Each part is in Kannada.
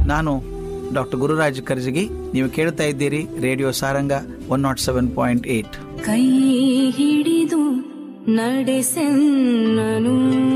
ನಾನು ಡಾಕ್ಟರ್ ಗುರುರಾಜ್ ಕರ್ಜಗಿ ನೀವು ಕೇಳ್ತಾ ಇದ್ದೀರಿ radio Saranga one naught seven point eight ಕೈ ಹಿಡಿದು ನಡೆಸೆನ್ನನು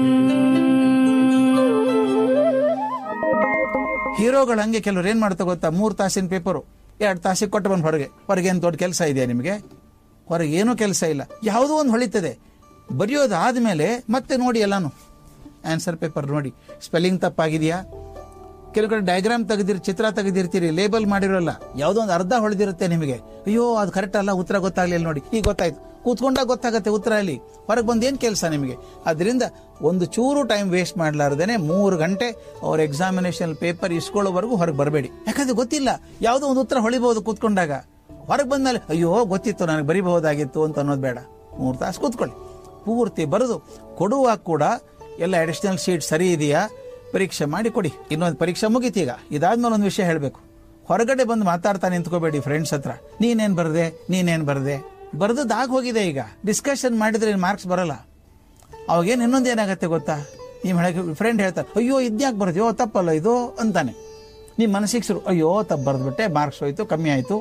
ಹೀರೋಗಳು ಹಂಗೆ ಕೆಲವ್ರು ಏನ್ ಮಾಡ್ತಾ ಗೊತ್ತಾ ಮೂರು ತಾಸಿನ ಪೇಪರು ಎರಡು ತಾಸಿಗೆ ಕೊಟ್ಟು ಬಂದು ಹೊರಗೆ ಹೊರಗೆ ಏನು ದೊಡ್ಡ ಕೆಲಸ ಇದೆಯಾ ನಿಮಗೆ ಹೊರಗೆ ಏನೂ ಕೆಲಸ ಇಲ್ಲ ಯಾವುದೋ ಒಂದು ಹೊಳಿತದೆ ಬರೆಯೋದು ಆದಮೇಲೆ ಮತ್ತೆ ನೋಡಿ ಎಲ್ಲಾನು ಆನ್ಸರ್ ಪೇಪರ್ ನೋಡಿ ಸ್ಪೆಲ್ಲಿಂಗ್ ತಪ್ಪಾಗಿದೆಯಾ ಕೆಲವು ಕಡೆ ಡಯಾಗ್ರಾಮ್ ತೆಗೆದಿರ್ ಚಿತ್ರ ತೆಗೆದಿರ್ತೀರಿ ಲೇಬಲ್ ಮಾಡಿರೋಲ್ಲ ಯಾವುದೋ ಒಂದು ಅರ್ಧ ಹೊಳೆದಿರುತ್ತೆ ನಿಮಗೆ ಅಯ್ಯೋ ಅದು ಕರೆಕ್ಟ್ ಅಲ್ಲ ಉತ್ತರ ಗೊತ್ತಾಗ್ಲಿಲ್ಲ ನೋಡಿ ಈಗ ಗೊತ್ತಾಯ್ತು ಕೂತ್ಕೊಂಡಾಗ ಗೊತ್ತಾಗತ್ತೆ ಉತ್ತರ ಅಲ್ಲಿ ಹೊರಗೆ ಬಂದು ಏನು ಕೆಲಸ ನಿಮಗೆ ಅದರಿಂದ ಒಂದು ಚೂರು ಟೈಮ್ ವೇಸ್ಟ್ ಮಾಡಲಾರ್ದೇನೆ ಮೂರು ಗಂಟೆ ಅವ್ರ ಎಕ್ಸಾಮಿನೇಷನ್ ಪೇಪರ್ ಇಸ್ಕೊಳ್ಳೋವರೆಗೂ ಹೊರಗೆ ಬರಬೇಡಿ ಯಾಕಂದ್ರೆ ಗೊತ್ತಿಲ್ಲ ಯಾವುದೋ ಒಂದು ಉತ್ತರ ಹೊಳಿಬಹುದು ಕೂತ್ಕೊಂಡಾಗ ಹೊರಗೆ ಬಂದ್ಮೇಲೆ ಅಯ್ಯೋ ಗೊತ್ತಿತ್ತು ನನಗೆ ಬರಿಬಹುದಾಗಿತ್ತು ಅಂತ ಅನ್ನೋದು ಬೇಡ ಮೂರು ತಾಸು ಕೂತ್ಕೊಳ್ಳಿ ಪೂರ್ತಿ ಬರೆದು ಕೊಡುವಾಗ ಕೂಡ ಎಲ್ಲ ಅಡಿಷನಲ್ ಶೀಟ್ ಸರಿ ಇದೆಯಾ ಪರೀಕ್ಷೆ ಮಾಡಿ ಕೊಡಿ ಇನ್ನೊಂದು ಪರೀಕ್ಷೆ ಮುಗೀತೀಗ ಇದಾದ್ಮೇಲೆ ಒಂದು ವಿಷಯ ಹೇಳಬೇಕು ಹೊರಗಡೆ ಬಂದು ಮಾತಾಡ್ತಾ ನಿಂತ್ಕೋಬೇಡಿ ಫ್ರೆಂಡ್ಸ್ ಹತ್ರ ನೀನೇನ್ ಬರ್ದೆ ನೀನೇನ್ ಬರ್ದೆ ಬರ್ದದ್ದು ಆಗ ಹೋಗಿದೆ ಈಗ ಡಿಸ್ಕಷನ್ ಮಾಡಿದ್ರೆ ಮಾರ್ಕ್ಸ್ ಬರಲ್ಲ ಅವಾಗೇನು ಇನ್ನೊಂದು ಏನಾಗತ್ತೆ ಗೊತ್ತಾ ನಿಮ್ಮ ಹೇಳಕ್ಕೆ ಫ್ರೆಂಡ್ ಹೇಳ್ತಾರೆ ಅಯ್ಯೋ ಇದ್ಯಾಕೆ ಬರ್ದ್ಯೋ ತಪ್ಪಲ್ಲ ಇದು ಅಂತಾನೆ ನಿಮ್ಮ ಮನಸ್ಸಿಗೆ ಶುರು ಅಯ್ಯೋ ತಪ್ಪು ಬರೆದ್ಬಿಟ್ಟೆ ಮಾರ್ಕ್ಸ್ ಹೋಯ್ತು ಕಮ್ಮಿ ಆಯಿತು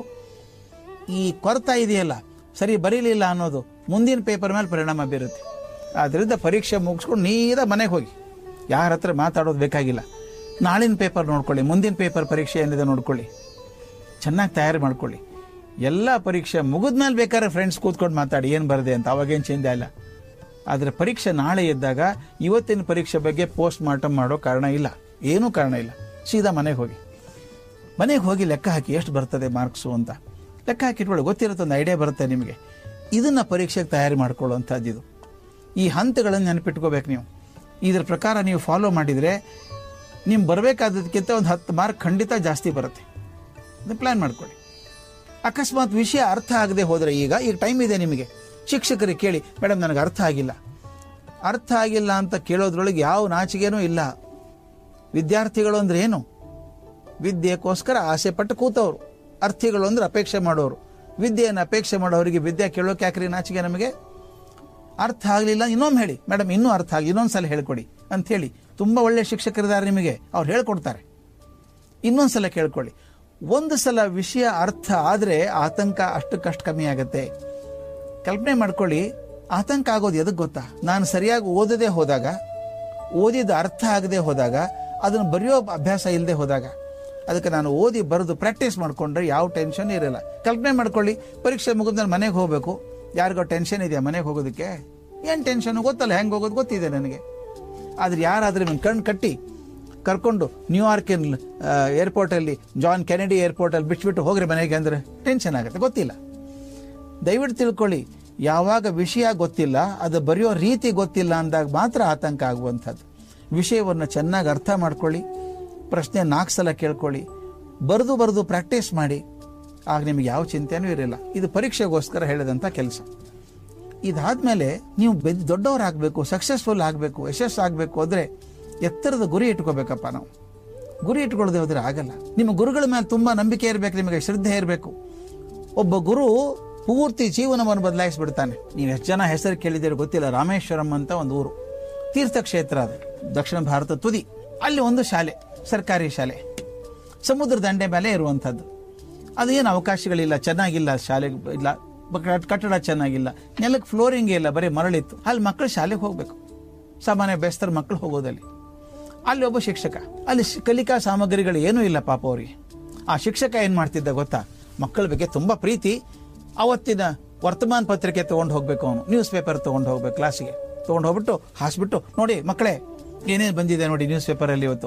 ಈ ಕೊರತ ಇದೆಯಲ್ಲ ಸರಿ ಬರೀಲಿಲ್ಲ ಅನ್ನೋದು ಮುಂದಿನ ಪೇಪರ್ ಮೇಲೆ ಪರಿಣಾಮ ಬೀರುತ್ತೆ ಆದ್ದರಿಂದ ಪರೀಕ್ಷೆ ಮುಗಿಸ್ಕೊಂಡು ನೀರ ಮನೆಗೆ ಹೋಗಿ ಯಾರ ಹತ್ರ ಮಾತಾಡೋದು ಬೇಕಾಗಿಲ್ಲ ನಾಳಿನ ಪೇಪರ್ ನೋಡ್ಕೊಳ್ಳಿ ಮುಂದಿನ ಪೇಪರ್ ಪರೀಕ್ಷೆ ಏನಿದೆ ನೋಡ್ಕೊಳ್ಳಿ ಚೆನ್ನಾಗಿ ತಯಾರಿ ಮಾಡ್ಕೊಳ್ಳಿ ಎಲ್ಲ ಪರೀಕ್ಷೆ ಮುಗಿದ್ಮೇಲೆ ಬೇಕಾದ್ರೆ ಫ್ರೆಂಡ್ಸ್ ಕೂತ್ಕೊಂಡು ಮಾತಾಡಿ ಏನು ಬರದೆ ಅಂತ ಅವಾಗೇನು ಚಿಂತೆ ಇಲ್ಲ ಆದರೆ ಪರೀಕ್ಷೆ ನಾಳೆ ಇದ್ದಾಗ ಇವತ್ತಿನ ಪರೀಕ್ಷೆ ಬಗ್ಗೆ ಪೋಸ್ಟ್ ಮಾರ್ಟಮ್ ಮಾಡೋ ಕಾರಣ ಇಲ್ಲ ಏನೂ ಕಾರಣ ಇಲ್ಲ ಸೀದಾ ಮನೆಗೆ ಹೋಗಿ ಮನೆಗೆ ಹೋಗಿ ಲೆಕ್ಕ ಹಾಕಿ ಎಷ್ಟು ಬರ್ತದೆ ಮಾರ್ಕ್ಸು ಅಂತ ಲೆಕ್ಕ ಹಾಕಿಟ್ಕೊಳ್ಳಿ ಗೊತ್ತಿರುತ್ತೆ ಒಂದು ಐಡಿಯಾ ಬರುತ್ತೆ ನಿಮಗೆ ಇದನ್ನ ಪರೀಕ್ಷೆಗೆ ತಯಾರಿ ಮಾಡ್ಕೊಳ್ಳುವಂಥದ್ದು ಇದು ಈ ಹಂತಗಳನ್ನು ನೆನಪಿಟ್ಕೋಬೇಕು ನೀವು ಇದ್ರ ಪ್ರಕಾರ ನೀವು ಫಾಲೋ ಮಾಡಿದರೆ ನೀವು ಬರಬೇಕಾದದಕ್ಕಿಂತ ಒಂದು ಹತ್ತು ಮಾರ್ಕ್ ಖಂಡಿತ ಜಾಸ್ತಿ ಬರುತ್ತೆ ಅದನ್ನ ಪ್ಲ್ಯಾನ್ ಮಾಡ್ಕೊಳ್ಳಿ ಅಕಸ್ಮಾತ್ ವಿಷಯ ಅರ್ಥ ಆಗದೆ ಹೋದರೆ ಈಗ ಈಗ ಟೈಮ್ ಇದೆ ನಿಮಗೆ ಶಿಕ್ಷಕರಿಗೆ ಕೇಳಿ ಮೇಡಮ್ ನನಗೆ ಅರ್ಥ ಆಗಿಲ್ಲ ಅರ್ಥ ಆಗಿಲ್ಲ ಅಂತ ಕೇಳೋದ್ರೊಳಗೆ ಯಾವ ನಾಚಿಕೆನೂ ಇಲ್ಲ ವಿದ್ಯಾರ್ಥಿಗಳು ಅಂದ್ರೆ ಏನು ವಿದ್ಯೆಗೋಸ್ಕರ ಆಸೆ ಪಟ್ಟು ಕೂತವರು ಅರ್ಥಿಗಳು ಅಂದ್ರೆ ಅಪೇಕ್ಷೆ ಮಾಡೋರು ವಿದ್ಯೆಯನ್ನು ಅಪೇಕ್ಷೆ ಮಾಡೋರಿಗೆ ವಿದ್ಯೆ ಕೇಳೋಕೆ ಯಾಕ್ರಿ ನಾಚಿಕೆ ನಮಗೆ ಅರ್ಥ ಆಗಲಿಲ್ಲ ಇನ್ನೊಮ್ಮೆ ಹೇಳಿ ಮೇಡಮ್ ಇನ್ನೂ ಅರ್ಥ ಆಗಿ ಇನ್ನೊಂದ್ಸಲ ಹೇಳ್ಕೊಡಿ ಅಂತ ಹೇಳಿ ತುಂಬ ಒಳ್ಳೆ ಶಿಕ್ಷಕರಿದ್ದಾರೆ ನಿಮಗೆ ಅವ್ರು ಹೇಳ್ಕೊಡ್ತಾರೆ ಇನ್ನೊಂದ್ಸಲ ಕೇಳ್ಕೊಳ್ಳಿ ಒಂದು ಸಲ ವಿಷಯ ಅರ್ಥ ಆದರೆ ಆತಂಕ ಅಷ್ಟಕ್ಕಷ್ಟು ಕಮ್ಮಿ ಆಗುತ್ತೆ ಕಲ್ಪನೆ ಮಾಡ್ಕೊಳ್ಳಿ ಆತಂಕ ಆಗೋದು ಎದಕ್ಕೆ ಗೊತ್ತಾ ನಾನು ಸರಿಯಾಗಿ ಓದದೇ ಹೋದಾಗ ಓದಿದ ಅರ್ಥ ಆಗದೆ ಹೋದಾಗ ಅದನ್ನು ಬರೆಯೋ ಅಭ್ಯಾಸ ಇಲ್ಲದೆ ಹೋದಾಗ ಅದಕ್ಕೆ ನಾನು ಓದಿ ಬರೆದು ಪ್ರಾಕ್ಟೀಸ್ ಮಾಡ್ಕೊಂಡ್ರೆ ಯಾವ ಟೆನ್ಷನ್ ಇರಲ್ಲ ಕಲ್ಪನೆ ಮಾಡ್ಕೊಳ್ಳಿ ಪರೀಕ್ಷೆ ಮುಗಿದ್ಮೇಲೆ ಮನೆಗೆ ಹೋಗಬೇಕು ಯಾರಿಗೋ ಟೆನ್ಷನ್ ಇದೆಯಾ ಮನೆಗೆ ಹೋಗೋದಕ್ಕೆ ಏನು ಟೆನ್ಷನ್ ಗೊತ್ತಲ್ಲ ಹೆಂಗೆ ಹೋಗೋದು ಗೊತ್ತಿದೆ ನನಗೆ ಆದ್ರೆ ಯಾರಾದ್ರೂ ನಿಮ್ಗೆ ಕಣ್ಣು ಕಟ್ಟಿ ಕರ್ಕೊಂಡು ನ್ಯೂಯಾರ್ಕಿನ ಏರ್ಪೋರ್ಟಲ್ಲಿ ಜಾನ್ ಕೆನೆಡಿ ಏರ್ಪೋರ್ಟಲ್ಲಿ ಬಿಟ್ಬಿಟ್ಟು ಹೋಗ್ರಿ ಮನೆಗೆ ಅಂದ್ರೆ ಟೆನ್ಷನ್ ಆಗುತ್ತೆ ಗೊತ್ತಿಲ್ಲ ದಯವಿಟ್ಟು ತಿಳ್ಕೊಳ್ಳಿ ಯಾವಾಗ ವಿಷಯ ಗೊತ್ತಿಲ್ಲ ಅದು ಬರೆಯೋ ರೀತಿ ಗೊತ್ತಿಲ್ಲ ಅಂದಾಗ ಮಾತ್ರ ಆತಂಕ ಆಗುವಂಥದ್ದು ವಿಷಯವನ್ನು ಚೆನ್ನಾಗಿ ಅರ್ಥ ಮಾಡ್ಕೊಳ್ಳಿ ಪ್ರಶ್ನೆ ನಾಲ್ಕು ಸಲ ಕೇಳ್ಕೊಳ್ಳಿ ಬರೆದು ಬರೆದು ಪ್ರಾಕ್ಟೀಸ್ ಮಾಡಿ ಆಗ ನಿಮಗೆ ಯಾವ ಚಿಂತೆನೂ ಇರಲಿಲ್ಲ ಇದು ಪರೀಕ್ಷೆಗೋಸ್ಕರ ಹೇಳಿದಂಥ ಕೆಲಸ ಇದಾದ್ಮೇಲೆ ನೀವು ಬೆದ್ ದೊಡ್ಡವರಾಗಬೇಕು ಸಕ್ಸಸ್ಫುಲ್ ಆಗಬೇಕು ಯಶಸ್ಸು ಆಗಬೇಕು ಅಂದರೆ ಎತ್ತರದ ಗುರಿ ಇಟ್ಕೋಬೇಕಪ್ಪ ನಾವು ಗುರಿ ಇಟ್ಕೊಳ್ಳದೆ ಹೋದ್ರೆ ಆಗಲ್ಲ ನಿಮ್ಮ ಗುರುಗಳ ಮೇಲೆ ತುಂಬ ನಂಬಿಕೆ ಇರಬೇಕು ನಿಮಗೆ ಶ್ರದ್ಧೆ ಇರಬೇಕು ಒಬ್ಬ ಗುರು ಪೂರ್ತಿ ಜೀವನವನ್ನು ಬದಲಾಯಿಸಿಬಿಡ್ತಾನೆ ನೀವು ಎಷ್ಟು ಜನ ಹೆಸರು ಕೇಳಿದ್ದೀರಿ ಗೊತ್ತಿಲ್ಲ ರಾಮೇಶ್ವರಂ ಅಂತ ಒಂದು ಊರು ತೀರ್ಥಕ್ಷೇತ್ರ ಅದು ದಕ್ಷಿಣ ಭಾರತ ತುದಿ ಅಲ್ಲಿ ಒಂದು ಶಾಲೆ ಸರ್ಕಾರಿ ಶಾಲೆ ಸಮುದ್ರ ದಂಡೆ ಮೇಲೆ ಇರುವಂಥದ್ದು ಅದು ಏನು ಅವಕಾಶಗಳಿಲ್ಲ ಚೆನ್ನಾಗಿಲ್ಲ ಶಾಲೆ ಇಲ್ಲ ಬ- ಕಟ್ಟಡ ಚೆನ್ನಾಗಿಲ್ಲ ನೆಲಕ್ಕೆ ಫ್ಲೋರಿಂಗ್ ಇಲ್ಲ ಬರೀ ಮರಳಿತ್ತು ಅಲ್ಲಿ ಮಕ್ಕಳು ಶಾಲೆಗೆ ಹೋಗಬೇಕು ಸಾಮಾನ್ಯ ಬೇಸ್ತರ ಮಕ್ಕಳು ಹೋಗೋದಲ್ಲಿ ಅಲ್ಲಿ ಒಬ್ಬ ಶಿಕ್ಷಕ ಅಲ್ಲಿ ಶ್- ಕಲಿಕಾ ಸಾಮಗ್ರಿಗಳು ಏನೂ ಇಲ್ಲ ಪಾಪ ಅವರಿಗೆ ಆ ಶಿಕ್ಷಕ ಏನು ಮಾಡ್ತಿದ್ದ ಗೊತ್ತಾ ಮಕ್ಕಳ ಬಗ್ಗೆ ತುಂಬ ಪ್ರೀತಿ ಅವತ್ತಿನ ವರ್ತಮಾನ ಪತ್ರಿಕೆ ತೊಗೊಂಡು ಹೋಗ್ಬೇಕು ಅವನು ನ್ಯೂಸ್ ಪೇಪರ್ ತೊಗೊಂಡು ಹೋಗ್ಬೇಕು ಕ್ಲಾಸಿಗೆ ತೊಗೊಂಡು ಹೋಗ್ಬಿಟ್ಟು ಹಾಸ್ಬಿಟ್ಟು ನೋಡಿ ಮಕ್ಕಳೇ ಏನೇನು ಬಂದಿದೆ ನೋಡಿ ನ್ಯೂಸ್ ಪೇಪರಲ್ಲಿ ಇವತ್ತು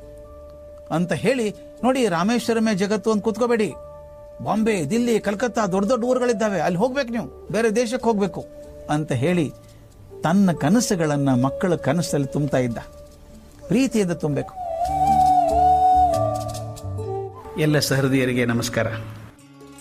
ಅಂತ ಹೇಳಿ ನೋಡಿ ರಾಮೇಶ್ವರಮೇ ಜಗತ್ತು ಅಂತ ಕೂತ್ಕೋಬೇಡಿ ಬಾಂಬೆ ದಿಲ್ಲಿ ಕಲ್ಕತ್ತಾ ದೊಡ್ಡ ದೊಡ್ಡ ಊರುಗಳಿದ್ದಾವೆ ಅಲ್ಲಿ ಹೋಗ್ಬೇಕು ನೀವು ಬೇರೆ ದೇಶಕ್ಕೆ ಹೋಗ್ಬೇಕು ಅಂತ ಹೇಳಿ ತನ್ನ ಕನಸುಗಳನ್ನ ಮಕ್ಕಳ ಕನಸಲ್ಲಿ ತುಂಬ್ತಾ ಇದ್ದ ಪ್ರೀತಿಯಿಂದ ತುಂಬಬೇಕು ಎಲ್ಲ ಸಹೃದಯರಿಗೆ ನಮಸ್ಕಾರ